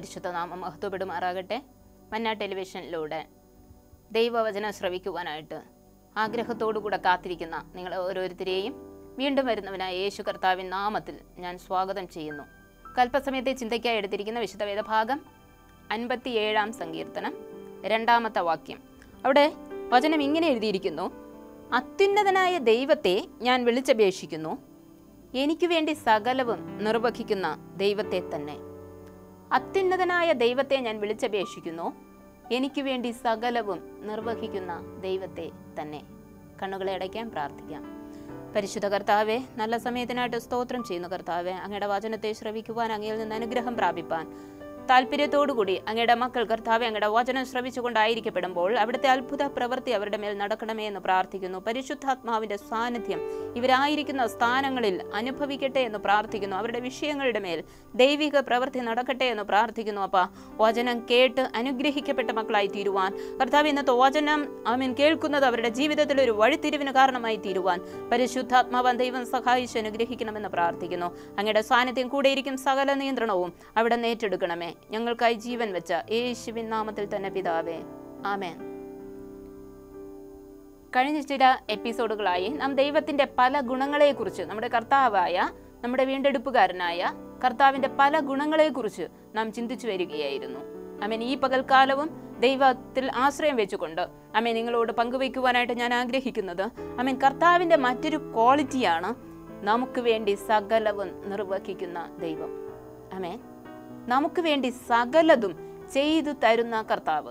പരിശുദ്ധ നാമം മഹത്വപ്പെടുമാറാകട്ടെ മന്ന ടെലിവിഷനിലൂടെ ദൈവവചനം ശ്രവിക്കുവാനായിട്ട് ആഗ്രഹത്തോടുകൂടെ കാത്തിരിക്കുന്ന നിങ്ങളെ ഓരോരുത്തരെയും വീണ്ടും വരുന്നവനായ യേശു കർത്താവിൻ നാമത്തിൽ ഞാൻ സ്വാഗതം ചെയ്യുന്നു കൽപ്പസമയത്തെ ചിന്തയ്ക്കായി എടുത്തിരിക്കുന്ന വിശുദ്ധ വേദഭാഗം അൻപത്തിയേഴാം സങ്കീർത്തനം രണ്ടാമത്തെ വാക്യം അവിടെ വചനം ഇങ്ങനെ എഴുതിയിരിക്കുന്നു അത്യുന്നതനായ ദൈവത്തെ ഞാൻ വിളിച്ചപേക്ഷിക്കുന്നു എനിക്ക് വേണ്ടി സകലവും നിർവഹിക്കുന്ന ദൈവത്തെ തന്നെ അത്യുന്നതനായ ദൈവത്തെ ഞാൻ വിളിച്ചപേക്ഷിക്കുന്നു എനിക്ക് വേണ്ടി സകലവും നിർവഹിക്കുന്ന ദൈവത്തെ തന്നെ കണ്ണുകളെ അടയ്ക്കാൻ പ്രാർത്ഥിക്കാം പരിശുദ്ധ കർത്താവെ നല്ല സമയത്തിനായിട്ട് സ്തോത്രം ചെയ്യുന്നു കർത്താവെ അങ്ങയുടെ വചനത്തെ ശ്രവിക്കുവാൻ അങ്ങയിൽ നിന്ന് അനുഗ്രഹം പ്രാപിപ്പാൻ താല്പര്യത്തോടുകൂടി അങ്ങയുടെ മക്കൾ കർത്താവെ അങ്ങയുടെ വചനം ശ്രവിച്ചുകൊണ്ടായിരിക്കപ്പെടുമ്പോൾ അവിടുത്തെ അത്ഭുത പ്രവൃത്തി അവരുടെ മേൽ നടക്കണമേ എന്ന് പ്രാർത്ഥിക്കുന്നു പരിശുദ്ധാത്മാവിന്റെ സാന്നിധ്യം ഇവരായിരിക്കുന്ന സ്ഥാനങ്ങളിൽ അനുഭവിക്കട്ടെ എന്ന് പ്രാർത്ഥിക്കുന്നു അവരുടെ വിഷയങ്ങളുടെ മേൽ ദൈവിക പ്രവൃത്തി നടക്കട്ടെ എന്ന് പ്രാർത്ഥിക്കുന്നു അപ്പ വചനം കേട്ട് അനുഗ്രഹിക്കപ്പെട്ട മക്കളായി തീരുവാൻ കർത്താവ് ഇന്നത്തെ വചനം ആമീൻ കേൾക്കുന്നത് അവരുടെ ജീവിതത്തിൽ ഒരു വഴിത്തിരിവിന് കാരണമായി തീരുവാൻ പരിശുദ്ധാത്മാവൻ ദൈവം സഹായിച്ച് അനുഗ്രഹിക്കണമെന്ന് പ്രാർത്ഥിക്കുന്നു അങ്ങയുടെ സാന്നിധ്യം കൂടെയിരിക്കും സകല നിയന്ത്രണവും അവിടെ നേറ്റെടുക്കണമേ ഞങ്ങൾക്കായി ജീവൻ വെച്ച യേശുവിൻ നാമത്തിൽ തന്നെ പിതാവേ ആമേൻ കഴിഞ്ഞ ചില എപ്പിസോഡുകളായി നാം ദൈവത്തിന്റെ പല ഗുണങ്ങളെക്കുറിച്ച് നമ്മുടെ കർത്താവായ നമ്മുടെ വീണ്ടെടുപ്പുകാരനായ കർത്താവിന്റെ പല ഗുണങ്ങളെക്കുറിച്ച് നാം ചിന്തിച്ചു വരികയായിരുന്നു അമേൻ ഈ പകൽക്കാലവും ദൈവത്തിൽ ആശ്രയം വെച്ചുകൊണ്ട് അമേൻ നിങ്ങളോട് പങ്കുവയ്ക്കുവാനായിട്ട് ഞാൻ ആഗ്രഹിക്കുന്നത് അമേൻ കർത്താവിന്റെ മറ്റൊരു ക്വാളിറ്റിയാണ് നമുക്ക് വേണ്ടി സകലവും നിർവഹിക്കുന്ന ദൈവം അമേൻ നമുക്ക് വേണ്ടി സകലതും ചെയ്തു തരുന്ന കർത്താവ്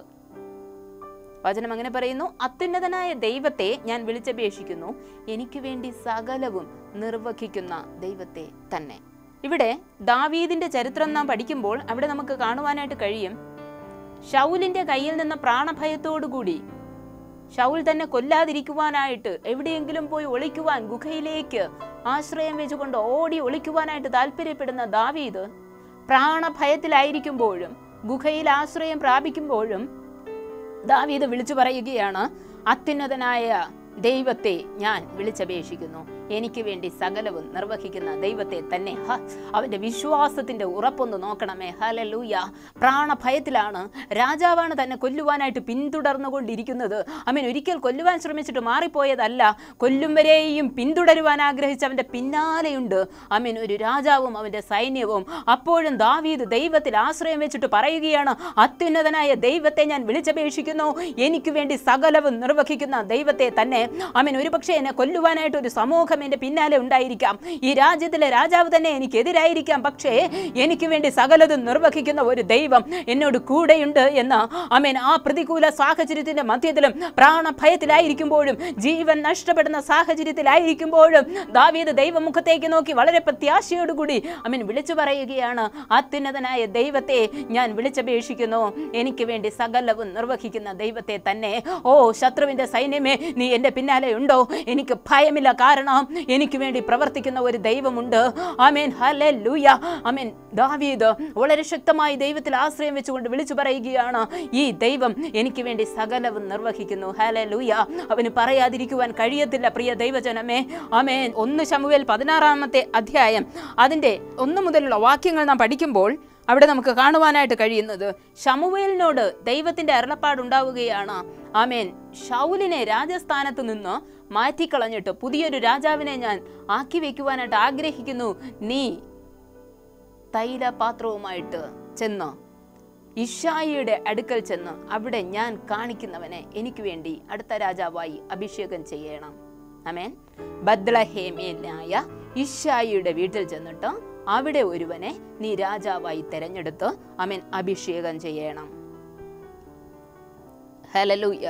വചനം അങ്ങനെ പറയുന്നു അത്യുന്നതനായ ദൈവത്തെ ഞാൻ വിളിച്ചപേക്ഷിക്കുന്നു എനിക്ക് വേണ്ടി സകലവും നിർവഹിക്കുന്ന ദൈവത്തെ തന്നെ ഇവിടെ ദാവീദിന്റെ ചരിത്രം നാം പഠിക്കുമ്പോൾ അവിടെ നമുക്ക് കാണുവാനായിട്ട് കഴിയും ഷൗലിന്റെ കയ്യിൽ നിന്ന് പ്രാണഭയത്തോടുകൂടി ഷൗൽ തന്നെ കൊല്ലാതിരിക്കുവാനായിട്ട് എവിടെയെങ്കിലും പോയി ഒളിക്കുവാൻ ഗുഹയിലേക്ക് ആശ്രയം വെച്ചുകൊണ്ട് ഓടി ഒളിക്കുവാനായിട്ട് താല്പര്യപ്പെടുന്ന ദാവീദ് പ്രാണഭയത്തിലായിരിക്കുമ്പോഴും ഗുഹയിൽ ആശ്രയം പ്രാപിക്കുമ്പോഴും ദാവീദ് വിളിച്ചു പറയുകയാണ് അത്യുന്നതനായ ദൈവത്തെ ഞാൻ വിളിച്ചപേക്ഷിക്കുന്നു എനിക്ക് വേണ്ടി സകലവും നിർവഹിക്കുന്ന ദൈവത്തെ തന്നെ ഹ അവന്റെ വിശ്വാസത്തിന്റെ ഉറപ്പൊന്ന് നോക്കണമേ ഹലലൂയ പ്രാണഭയത്തിലാണ് രാജാവാണ് തന്നെ കൊല്ലുവാനായിട്ട് പിന്തുടർന്നുകൊണ്ടിരിക്കുന്നത് അവൻ ഒരിക്കൽ കൊല്ലുവാൻ ശ്രമിച്ചിട്ട് മാറിപ്പോയതല്ല കൊല്ലും വരെയും പിന്തുടരുവാൻ ആഗ്രഹിച്ച അവന്റെ പിന്നാലെയുണ്ട് അവൻ ഒരു രാജാവും അവന്റെ സൈന്യവും അപ്പോഴും ദാവീദ് ദൈവത്തിൽ ആശ്രയം വെച്ചിട്ട് പറയുകയാണ് അത്യുന്നതനായ ദൈവത്തെ ഞാൻ വിളിച്ചപേക്ഷിക്കുന്നു എനിക്ക് വേണ്ടി സകലവും നിർവഹിക്കുന്ന ദൈവത്തെ തന്നെ അവൻ ഒരുപക്ഷെ എന്നെ കൊല്ലുവാനായിട്ട് ഒരു സമൂഹം എൻ്റെ പിന്നാലെ ഉണ്ടായിരിക്കാം ഈ രാജ്യത്തിലെ രാജാവ് തന്നെ എനിക്കെതിരായിരിക്കാം പക്ഷേ എനിക്ക് വേണ്ടി സകലതും നിർവഹിക്കുന്ന ഒരു ദൈവം എന്നോട് കൂടെയുണ്ട് എന്ന് അമേൻ ആ പ്രതികൂല സാഹചര്യത്തിന്റെ മധ്യത്തിലും പ്രാണഭയത്തിലായിരിക്കുമ്പോഴും ജീവൻ നഷ്ടപ്പെടുന്ന സാഹചര്യത്തിലായിരിക്കുമ്പോഴും ദാവീദ് ദൈവമുഖത്തേക്ക് നോക്കി വളരെ പ്രത്യാശയോടുകൂടി അമീൻ വിളിച്ചു പറയുകയാണ് അത്യുന്നതനായ ദൈവത്തെ ഞാൻ വിളിച്ചപേക്ഷിക്കുന്നു എനിക്ക് വേണ്ടി സകലവും നിർവഹിക്കുന്ന ദൈവത്തെ തന്നെ ഓ ശത്രുവിന്റെ സൈന്യമേ നീ എൻ്റെ പിന്നാലെ ഉണ്ടോ എനിക്ക് ഭയമില്ല കാരണം എനിക്ക് വേണ്ടി പ്രവർത്തിക്കുന്ന ഒരു ദൈവമുണ്ട് ആമേൻ ഹലെ ലൂയ ആമേൻ ദാവീദ് വളരെ ശക്തമായി ദൈവത്തിൽ ആശ്രയം വെച്ചുകൊണ്ട് വിളിച്ചു പറയുകയാണ് ഈ ദൈവം എനിക്ക് വേണ്ടി സകലവും നിർവഹിക്കുന്നു ഹലെ ലൂയ അവന് പറയാതിരിക്കുവാൻ കഴിയത്തില്ല പ്രിയ ദൈവജനമേ ആമേൻ ഒന്ന് ശമുവേൽ പതിനാറാമത്തെ അധ്യായം അതിൻ്റെ ഒന്ന് മുതലുള്ള വാക്യങ്ങൾ നാം പഠിക്കുമ്പോൾ അവിടെ നമുക്ക് കാണുവാനായിട്ട് കഴിയുന്നത് ഷമുവേലിനോട് ദൈവത്തിന്റെ അരുളപ്പാടുണ്ടാവുകയാണ് ആമേൻ ഷൗലിനെ രാജസ്ഥാനത്ത് നിന്ന് മാറ്റിക്കളഞ്ഞിട്ട് പുതിയൊരു രാജാവിനെ ഞാൻ ആക്കി വെക്കുവാനായിട്ട് ആഗ്രഹിക്കുന്നു നീ തൈലപാത്രവുമായിട്ട് ചെന്ന് ഇഷായിയുടെ അടുക്കൽ ചെന്ന് അവിടെ ഞാൻ കാണിക്കുന്നവനെ എനിക്ക് വേണ്ടി അടുത്ത രാജാവായി അഭിഷേകം ചെയ്യണം അമേൻ ബദ്ലഹേമ്യനായ ഇഷായിയുടെ വീട്ടിൽ ചെന്നിട്ട് അവിടെ ഒരുവനെ നീ രാജാവായി തെരഞ്ഞെടുത്ത് അമേൻ അഭിഷേകം ചെയ്യണം ഹലലൂയ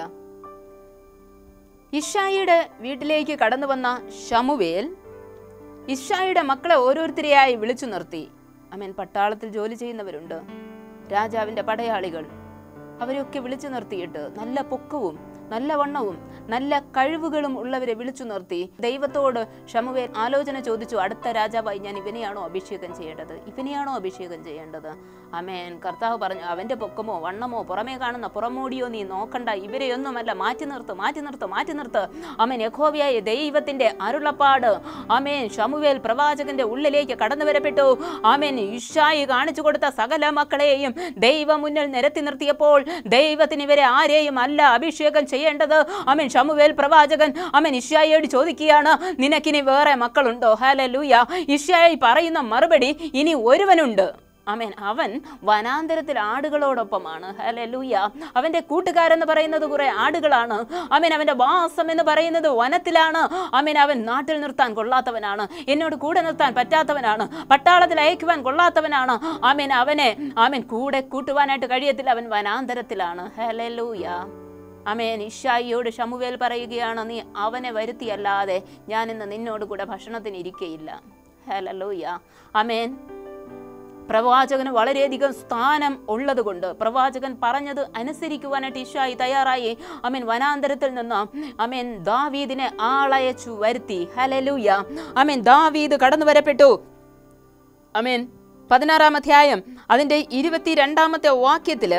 ഇഷായിയുടെ വീട്ടിലേക്ക് കടന്നു വന്ന ഷമുവേൽ ഇഷായിയുടെ മക്കളെ ഓരോരുത്തരെയായി വിളിച്ചു നിർത്തി അമേൻ പട്ടാളത്തിൽ ജോലി ചെയ്യുന്നവരുണ്ട് രാജാവിന്റെ പടയാളികൾ അവരെയൊക്കെ വിളിച്ചു നിർത്തിയിട്ട് നല്ല പൊക്കവും നല്ലവണ്ണവും നല്ല കഴിവുകളും ഉള്ളവരെ വിളിച്ചു നിർത്തി ദൈവത്തോട് ഷമുവേൽ ആലോചന ചോദിച്ചു അടുത്ത രാജാവായി ഞാൻ ഇവനെയാണോ അഭിഷേകം ചെയ്യേണ്ടത് ഇവനെയാണോ അഭിഷേകം ചെയ്യേണ്ടത് അമേൻ കർത്താവ് പറഞ്ഞു അവന്റെ പൊക്കമോ വണ്ണമോ പുറമേ കാണുന്ന പുറമോടിയോ നീ നോക്കണ്ട ഇവരെയൊന്നുമല്ല മാറ്റി നിർത്ത് മാറ്റി നിർത്ത് മാറ്റി നിർത്ത് അമേൻ യഹോവയായ ദൈവത്തിന്റെ അരുളപ്പാട് അമേൻ ഷമുവേൽ പ്രവാചകന്റെ ഉള്ളിലേക്ക് കടന്നു വരപ്പെട്ടു ആമേൻ ഇഷായി കാണിച്ചു കൊടുത്ത സകല മക്കളെയും ദൈവം മുന്നിൽ നിരത്തി നിർത്തിയപ്പോൾ ദൈവത്തിന് ഇവരെ ആരെയും അല്ല അഭിഷേകം ചെയ്യേണ്ടത് അമേൻ ഷമുവേൽ പ്രവാചകൻ അമേൻ ഇഷായിയോട് ചോദിക്കുകയാണ് നിനക്കിനി വേറെ മക്കളുണ്ടോ ഹലലൂയ ഇഷായി പറയുന്ന മറുപടി ഇനി ഒരുവനുണ്ട് അമേൻ അവൻ വനാന്തരത്തിൽ ആടുകളോടൊപ്പമാണ് ഹലലൂയ അവന്റെ കൂട്ടുകാരെന്ന് പറയുന്നത് കുറെ ആടുകളാണ് അമേൻ അവന്റെ വാസം എന്ന് പറയുന്നത് വനത്തിലാണ് അമേൻ അവൻ നാട്ടിൽ നിർത്താൻ കൊള്ളാത്തവനാണ് എന്നോട് കൂടെ നിർത്താൻ പറ്റാത്തവനാണ് പട്ടാളത്തിൽ അയക്കുവാൻ കൊള്ളാത്തവനാണ് ആമേൻ അവനെ ആമേൻ കൂടെ കൂട്ടുവാനായിട്ട് കഴിയത്തില്ല അവൻ വനാന്തരത്തിലാണ് ഹലലൂയ അമേൻ ഇഷായിയോട് ഷമുവേൽ പറയുകയാണ് നീ അവനെ വരുത്തിയല്ലാതെ ഞാൻ ഇന്ന് നിന്നോട് കൂടെ ഭക്ഷണത്തിന് ഇരിക്കയില്ല ഹലലൂയ അമേൻ പ്രവാചകന് വളരെയധികം സ്ഥാനം ഉള്ളതുകൊണ്ട് പ്രവാചകൻ പറഞ്ഞത് അനുസരിക്കുവാനായിട്ട് ഇഷായി തയ്യാറായി അമീൻ വനാന്തരത്തിൽ നിന്ന് അമീൻ ദാവീദിനെ ആളയച്ചു വരുത്തി ഹലലൂയ അമീൻ ദാവീദ് കടന്നു വരപ്പെട്ടു അമീൻ പതിനാറാം അധ്യായം അതിന്റെ ഇരുപത്തിരണ്ടാമത്തെ വാക്യത്തില്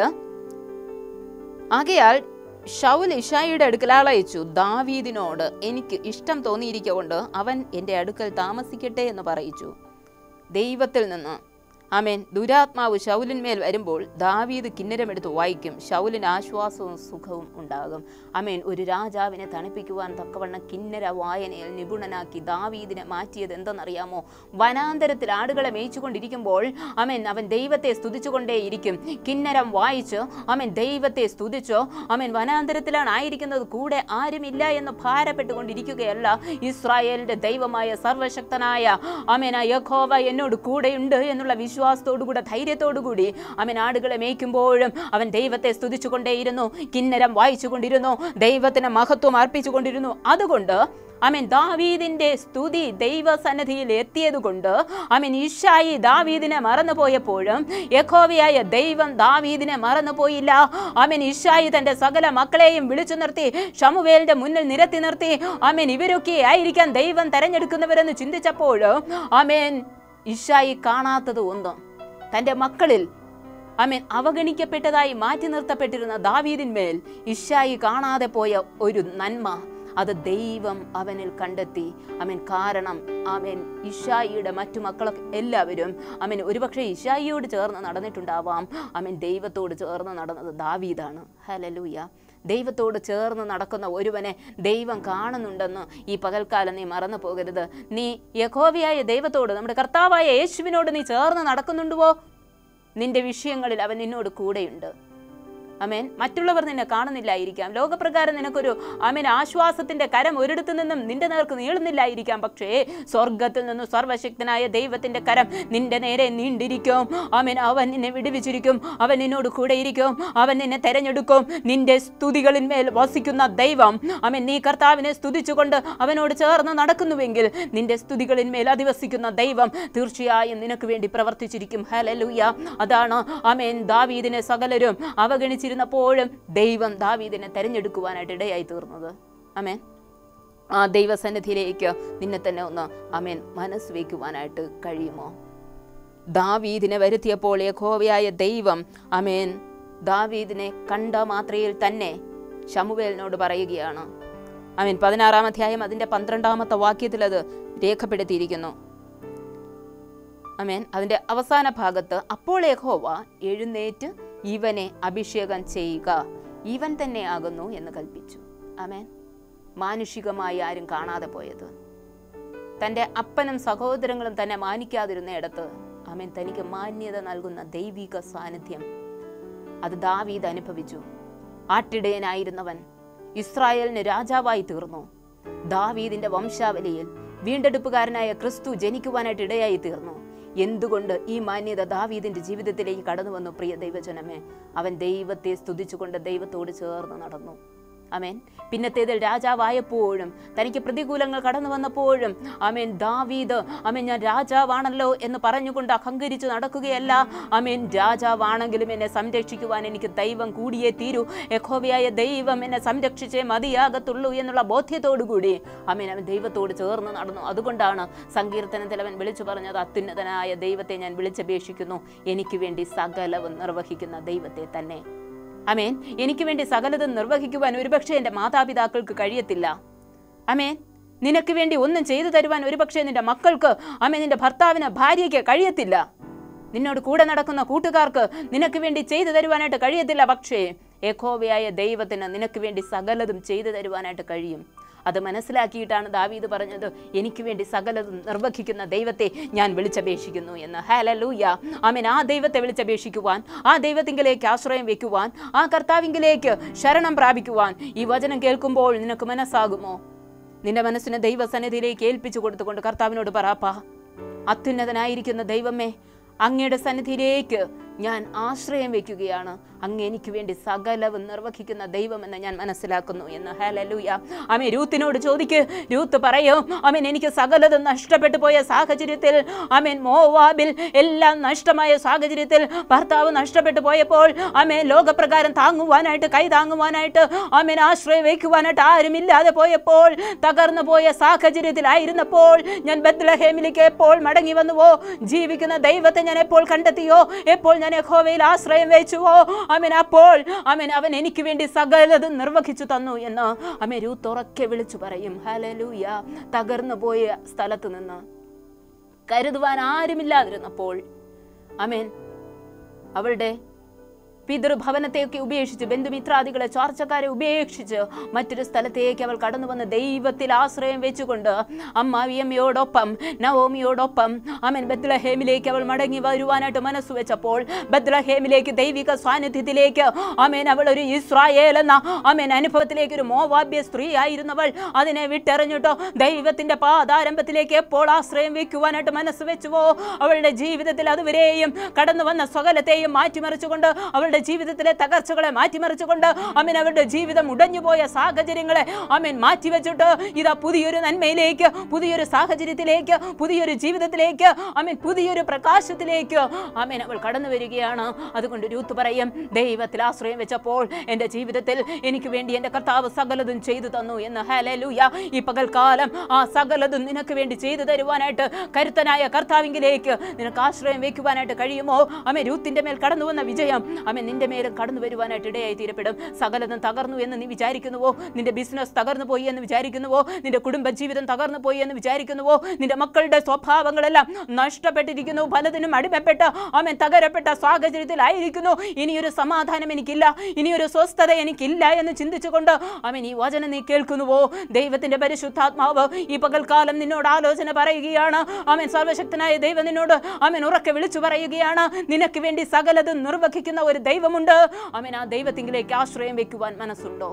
ആകയാൽ ഷൗൽ ഇഷായിയുടെ അടുക്കൽ ആളയച്ചു ദാവീദിനോട് എനിക്ക് ഇഷ്ടം തോന്നിയിരിക്കൊണ്ട് അവൻ എൻ്റെ അടുക്കൽ താമസിക്കട്ടെ എന്ന് പറയിച്ചു ദൈവത്തിൽ നിന്ന് ആമേൻ ദുരാത്മാവ് ശൗലിന്മേൽ വരുമ്പോൾ ദാവീദ് കിന്നരമെടുത്ത് വായിക്കും ശൗലിന് ആശ്വാസവും സുഖവും ഉണ്ടാകും ആമേൻ ഒരു രാജാവിനെ തണുപ്പിക്കുവാൻ തക്കവണ്ണം കിന്നര വായനയിൽ നിപുണനാക്കി ദാവീദിനെ മാറ്റിയത് എന്തെന്നറിയാമോ വനാന്തരത്തിൽ ആടുകളെ മേയിച്ചുകൊണ്ടിരിക്കുമ്പോൾ അമേൻ അവൻ ദൈവത്തെ സ്തുതിച്ചുകൊണ്ടേയിരിക്കും കിന്നരം വായിച്ച് അമേൻ ദൈവത്തെ സ്തുതിച്ചോ അമേൻ വനാന്തരത്തിലാണ് ആയിരിക്കുന്നത് കൂടെ ആരുമില്ല എന്ന് ഭാരപ്പെട്ടുകൊണ്ടിരിക്കുകയല്ല ഇസ്രായേലിന്റെ ദൈവമായ സർവശക്തനായ അമേൻ യഖോവ എന്നോട് കൂടെയുണ്ട് എന്നുള്ള വിശ്വാസത്തോടുകൂടെ ധൈര്യത്തോടുകൂടി അവൻ ആടുകളെ മേയ്ക്കുമ്പോഴും അവൻ ദൈവത്തെ സ്തുതിച്ചുകൊണ്ടേയിരുന്നു കിന്നരം വായിച്ചുകൊണ്ടിരുന്നു ദൈവത്തിന് മഹത്വം അർപ്പിച്ചുകൊണ്ടിരുന്നു അതുകൊണ്ട് അമൻ ദാവീദിന്റെ സ്തുതി ദൈവസന്നിധിയിൽ എത്തിയതുകൊണ്ട് അമൻ ഇഷായി ദാവീദിനെ മറന്നുപോയപ്പോഴും യഖോവയായ ദൈവം ദാവീദിനെ മറന്നുപോയില്ല അമൻ ഇഷായി തന്റെ സകല മക്കളെയും വിളിച്ചു നിർത്തി ഷമുവേലിന്റെ മുന്നിൽ നിരത്തി നിർത്തി അമൻ ഇവരൊക്കെ ആയിരിക്കാൻ ദൈവം തെരഞ്ഞെടുക്കുന്നവരെന്ന് ചിന്തിച്ചപ്പോൾ അമേൻ ഇഷായി കാണാത്തത് ഒന്നും തൻ്റെ മക്കളിൽ അമേൻ അവഗണിക്കപ്പെട്ടതായി മാറ്റി നിർത്തപ്പെട്ടിരുന്ന ദാവീദിന്മേൽ ഇഷായി കാണാതെ പോയ ഒരു നന്മ അത് ദൈവം അവനിൽ കണ്ടെത്തി അമേൻ കാരണം അമേൻ ഇഷായിയുടെ മറ്റു മക്കളൊക്കെ എല്ലാവരും അമേൻ ഒരുപക്ഷെ ഇഷായിയോട് ചേർന്ന് നടന്നിട്ടുണ്ടാവാം അമേൻ ദൈവത്തോട് ചേർന്ന് നടന്നത് ദാവീദാണ് ഹലലൂയ ദൈവത്തോട് ചേർന്ന് നടക്കുന്ന ഒരുവനെ ദൈവം കാണുന്നുണ്ടെന്ന് ഈ പകൽക്കാലം നീ മറന്നു പോകരുത് നീ യഹോവയായ ദൈവത്തോട് നമ്മുടെ കർത്താവായ യേശുവിനോട് നീ ചേർന്ന് നടക്കുന്നുണ്ടുവോ നിന്റെ വിഷയങ്ങളിൽ അവൻ നിന്നോട് കൂടെയുണ്ട് അമേൻ മറ്റുള്ളവർ നിന്നെ കാണുന്നില്ലായിരിക്കാം ലോകപ്രകാരം നിനക്കൊരു അമേൻ ആശ്വാസത്തിന്റെ കരം ഒരിടത്തു നിന്നും നിന്റെ നേർക്ക് നീളുന്നില്ലായിരിക്കാം പക്ഷേ സ്വർഗത്തിൽ നിന്നും സർവശക്തനായ ദൈവത്തിന്റെ കരം നിന്റെ നേരെ നീണ്ടിരിക്കും അമേൻ അവൻ നിന്നെ വിടുവിച്ചിരിക്കും അവൻ നിന്നോട് കൂടെ ഇരിക്കും അവൻ നിന്നെ തെരഞ്ഞെടുക്കും നിന്റെ സ്തുതികളിന്മേൽ വസിക്കുന്ന ദൈവം അമേൻ നീ കർത്താവിനെ സ്തുതിച്ചുകൊണ്ട് അവനോട് ചേർന്ന് നടക്കുന്നുവെങ്കിൽ നിന്റെ സ്തുതികളിന്മേൽ അധിവസിക്കുന്ന ദൈവം തീർച്ചയായും നിനക്ക് വേണ്ടി പ്രവർത്തിച്ചിരിക്കും ഹലലൂയ അതാണ് അമേൻ ദാവീദിനെ സകലരും അവഗണിച്ചിരുന്നപ്പോഴും ദൈവം ദാവീദിനെ തെരഞ്ഞെടുക്കുവാനായിട്ട് ഇടയായി തീർന്നത് അമേൻ ആ ദൈവസന്നിധിയിലേക്ക് നിന്നെ തന്നെ ഒന്ന് അമേൻ മനസ്സ് വയ്ക്കുവാനായിട്ട് കഴിയുമോ ദാവീദിനെ വരുത്തിയപ്പോൾ യഹോവയായ ദൈവം അമേൻ ദാവീദിനെ കണ്ട മാത്രയിൽ തന്നെ ശമുവേലിനോട് പറയുകയാണ് അമീൻ പതിനാറാം അധ്യായം അതിന്റെ പന്ത്രണ്ടാമത്തെ വാക്യത്തിൽ അത് രേഖപ്പെടുത്തിയിരിക്കുന്നു അമേൻ അതിന്റെ അവസാന ഭാഗത്ത് അപ്പോൾ യഹോവ എഴുന്നേറ്റ് ഇവനെ അഭിഷേകം ചെയ്യുക ഇവൻ തന്നെയാകുന്നു എന്ന് കൽപ്പിച്ചു അമേൻ മാനുഷികമായി ആരും കാണാതെ പോയത് തൻ്റെ അപ്പനും സഹോദരങ്ങളും തന്നെ മാനിക്കാതിരുന്നയിടത്ത് അമേൻ തനിക്ക് മാന്യത നൽകുന്ന ദൈവിക സാന്നിധ്യം അത് ദാവീദ് അനുഭവിച്ചു ആട്ടിടയനായിരുന്നവൻ ഇസ്രായേലിന് രാജാവായി തീർന്നു ദാവീദിന്റെ വംശാവലിയിൽ വീണ്ടെടുപ്പുകാരനായ ക്രിസ്തു ജനിക്കുവാനായിട്ട് ഇടയായി തീർന്നു എന്തുകൊണ്ട് ഈ മാന്യത ദാവീദിന്റെ ജീവിതത്തിലേക്ക് കടന്നു വന്നു പ്രിയ ദൈവജനമേ അവൻ ദൈവത്തെ സ്തുതിച്ചുകൊണ്ട് ദൈവത്തോട് ചേർന്ന് നടന്നു അമേൻ പിന്നത്തേതിൽ രാജാവായപ്പോഴും തനിക്ക് പ്രതികൂലങ്ങൾ കടന്നു വന്നപ്പോഴും അമേൻ ദാവീദ് അമേൻ ഞാൻ രാജാവാണല്ലോ എന്ന് പറഞ്ഞുകൊണ്ട് അഹങ്കരിച്ച് നടക്കുകയല്ല അമേൻ രാജാവാണെങ്കിലും എന്നെ സംരക്ഷിക്കുവാൻ എനിക്ക് ദൈവം കൂടിയേ തീരൂ യഹോവയായ ദൈവം എന്നെ സംരക്ഷിച്ചേ മതിയാകത്തുള്ളൂ എന്നുള്ള ബോധ്യത്തോടുകൂടി അമേൻ അവൻ ദൈവത്തോട് ചേർന്ന് നടന്നു അതുകൊണ്ടാണ് സങ്കീർത്തനത്തിൽ അവൻ വിളിച്ചു പറഞ്ഞത് അത്യുന്നതനായ ദൈവത്തെ ഞാൻ വിളിച്ചപേക്ഷിക്കുന്നു എനിക്ക് വേണ്ടി സകലവും നിർവഹിക്കുന്ന ദൈവത്തെ തന്നെ അമേൻ എനിക്ക് വേണ്ടി സകലതും നിർവഹിക്കുവാൻ ഒരുപക്ഷെ എൻ്റെ മാതാപിതാക്കൾക്ക് കഴിയത്തില്ല അമേൻ നിനക്ക് വേണ്ടി ഒന്നും ചെയ്തു തരുവാൻ ഒരുപക്ഷെ നിന്റെ മക്കൾക്ക് അമേൻ നിന്റെ ഭർത്താവിന് ഭാര്യയ്ക്ക് കഴിയത്തില്ല നിന്നോട് കൂടെ നടക്കുന്ന കൂട്ടുകാർക്ക് നിനക്ക് വേണ്ടി ചെയ്തു തരുവാനായിട്ട് കഴിയത്തില്ല പക്ഷേ ഏകോവയായ ദൈവത്തിന് നിനക്ക് വേണ്ടി സകലതും ചെയ്തു തരുവാനായിട്ട് കഴിയും അത് മനസ്സിലാക്കിയിട്ടാണ് ദാവീദ് പറഞ്ഞത് എനിക്ക് വേണ്ടി സകലതും നിർവഹിക്കുന്ന ദൈവത്തെ ഞാൻ വിളിച്ചപേക്ഷിക്കുന്നു എന്ന് ഹാലലൂയ ആമേൻ ആ ദൈവത്തെ വിളിച്ചപേക്ഷിക്കുവാൻ ആ ദൈവത്തിങ്കിലേക്ക് ആശ്രയം വെക്കുവാൻ ആ കർത്താവിങ്കിലേക്ക് ശരണം പ്രാപിക്കുവാൻ ഈ വചനം കേൾക്കുമ്പോൾ നിനക്ക് മനസ്സാകുമോ നിന്റെ മനസ്സിനെ ദൈവസന്നിധിയിലേക്ക് ഏൽപ്പിച്ചു കൊടുത്തുകൊണ്ട് കർത്താവിനോട് പറയാപ്പാ അത്യുന്നതനായിരിക്കുന്ന ദൈവമേ അങ്ങയുടെ സന്നിധിയിലേക്ക് ഞാൻ ആശ്രയം വെക്കുകയാണ് അങ്ങ് എനിക്ക് വേണ്ടി സകലവും നിർവഹിക്കുന്ന ദൈവമെന്ന് ഞാൻ മനസ്സിലാക്കുന്നു എന്ന് ഹലലൂയ അമേ രൂത്തിനോട് ചോദിക്ക് രൂത്ത് പറയോ അമേൻ എനിക്ക് സകലതും നഷ്ടപ്പെട്ടു പോയ സാഹചര്യത്തിൽ അമേൻ മോവാബിൽ എല്ലാം നഷ്ടമായ സാഹചര്യത്തിൽ ഭർത്താവ് നഷ്ടപ്പെട്ടു പോയപ്പോൾ അമേൻ ലോകപ്രകാരം താങ്ങുവാനായിട്ട് കൈ താങ്ങുവാനായിട്ട് അമേൻ ആശ്രയം വയ്ക്കുവാനായിട്ട് ആരുമില്ലാതെ പോയപ്പോൾ തകർന്നു പോയ സാഹചര്യത്തിലായിരുന്നപ്പോൾ ഞാൻ ബത്ലഹേമിലേക്ക് എപ്പോൾ മടങ്ങി വന്നുവോ ജീവിക്കുന്ന ദൈവത്തെ ഞാൻ എപ്പോൾ കണ്ടെത്തിയോ എപ്പോൾ ഞാൻ യഹോവയിൽ ആശ്രയം വെച്ചുവോ അമേൻ അപ്പോൾ അമേൻ അവൻ എനിക്ക് വേണ്ടി സകലതും നിർവഹിച്ചു തന്നു എന്ന് അമേ രൂത്ത് ഉറക്കെ വിളിച്ചു പറയും ഹലലൂയ തകർന്നു പോയ സ്ഥലത്ത് നിന്ന് കരുതുവാൻ ആരുമില്ലാതിരുന്നപ്പോൾ അമേൻ അവളുടെ പിതൃഭവനത്തെയൊക്കെ ഉപേക്ഷിച്ച് ബന്ധുമിത്രാദികളെ ചാർച്ചക്കാരെ ഉപേക്ഷിച്ച് മറ്റൊരു സ്ഥലത്തേക്ക് അവൾ കടന്നു വന്ന് ദൈവത്തിൽ ആശ്രയം വെച്ചുകൊണ്ട് അമ്മാവിയമ്മയോടൊപ്പം നവോമിയോടൊപ്പം അമൻ ബദ്ലഹേമിലേക്ക് അവൾ മടങ്ങി വരുവാനായിട്ട് മനസ്സ് വെച്ചപ്പോൾ ബദ്ലഹേമിലേക്ക് ദൈവിക സാന്നിധ്യത്തിലേക്ക് അമേൻ അവൾ ഒരു ഇസ്രായേൽ എന്ന അമേൻ അനുഭവത്തിലേക്ക് ഒരു മോവാബ്യ സ്ത്രീ ആയിരുന്നവൾ അതിനെ വിട്ടെറിഞ്ഞിട്ടോ ദൈവത്തിന്റെ പാതാരംഭത്തിലേക്ക് എപ്പോൾ ആശ്രയം വെക്കുവാനായിട്ട് മനസ്സ് വെച്ചുവോ അവളുടെ ജീവിതത്തിൽ അതുവരെയും കടന്നു വന്ന സ്വകലത്തെയും മാറ്റിമറിച്ചുകൊണ്ട് അവളുടെ ജീവിതത്തിലെ തകർച്ചകളെ മാറ്റിമറിച്ചുകൊണ്ട് അമീൻ അവരുടെ ജീവിതം ഉടഞ്ഞുപോയ സാഹചര്യങ്ങളെ അമീൻ മാറ്റിവെച്ചിട്ട് ഇതാ പുതിയൊരു നന്മയിലേക്ക് പുതിയൊരു സാഹചര്യത്തിലേക്ക് പുതിയൊരു ജീവിതത്തിലേക്ക് അമീൻ പുതിയൊരു പ്രകാശത്തിലേക്ക് അമീൻ അവൾ കടന്നു വരികയാണ് അതുകൊണ്ട് രൂത്ത് പറയും ദൈവത്തിൽ ആശ്രയം വെച്ചപ്പോൾ എൻ്റെ ജീവിതത്തിൽ എനിക്ക് വേണ്ടി എൻ്റെ കർത്താവ് സകലതും ചെയ്തു തന്നു എന്ന് ഹലലൂയ ഈ പകൽക്കാലം ആ സകലതും നിനക്ക് വേണ്ടി ചെയ്തു തരുവാനായിട്ട് കരുത്തനായ കർത്താവിങ്കിലേക്ക് നിനക്ക് ആശ്രയം വെക്കുവാനായിട്ട് കഴിയുമോ അമേ രൂത്തിന്റെ മേൽ കടന്നു വന്ന വിജയം അമേ നിന്റെ മേലും കടന്നു വരുവാനായിട്ട് ഇടയായി തീരപ്പെടും സകലതും തകർന്നു എന്ന് നീ വിചാരിക്കുന്നുവോ നിന്റെ ബിസിനസ് തകർന്നു പോയി എന്ന് വിചാരിക്കുന്നുവോ നിന്റെ കുടുംബജീവിതം തകർന്നു പോയി എന്ന് വിചാരിക്കുന്നുവോ നിന്റെ മക്കളുടെ സ്വഭാവങ്ങളെല്ലാം നഷ്ടപ്പെട്ടിരിക്കുന്നു പലതിനും അടിമപ്പെട്ട് അമൻ തകരപ്പെട്ട സാഹചര്യത്തിലായിരിക്കുന്നു ഇനിയൊരു സമാധാനം എനിക്കില്ല ഇനിയൊരു സ്വസ്ഥത എനിക്കില്ല എന്ന് ചിന്തിച്ചുകൊണ്ട് അവൻ ഈ വചനം നീ കേൾക്കുന്നുവോ ദൈവത്തിന്റെ പരിശുദ്ധാത്മാവ് ഈ പകൽക്കാലം നിന്നോട് ആലോചന പറയുകയാണ് അവൻ സർവശക്തനായ ദൈവം നിന്നോട് അവൻ ഉറക്കെ വിളിച്ചു പറയുകയാണ് നിനക്ക് വേണ്ടി സകലതും നിർവഹിക്കുന്ന ഒരു ദൈവമുണ്ട് അവൻ ആ ദൈവത്തിങ്കിലേക്ക് ആശ്രയം വെക്കുവാൻ മനസ്സുണ്ടോ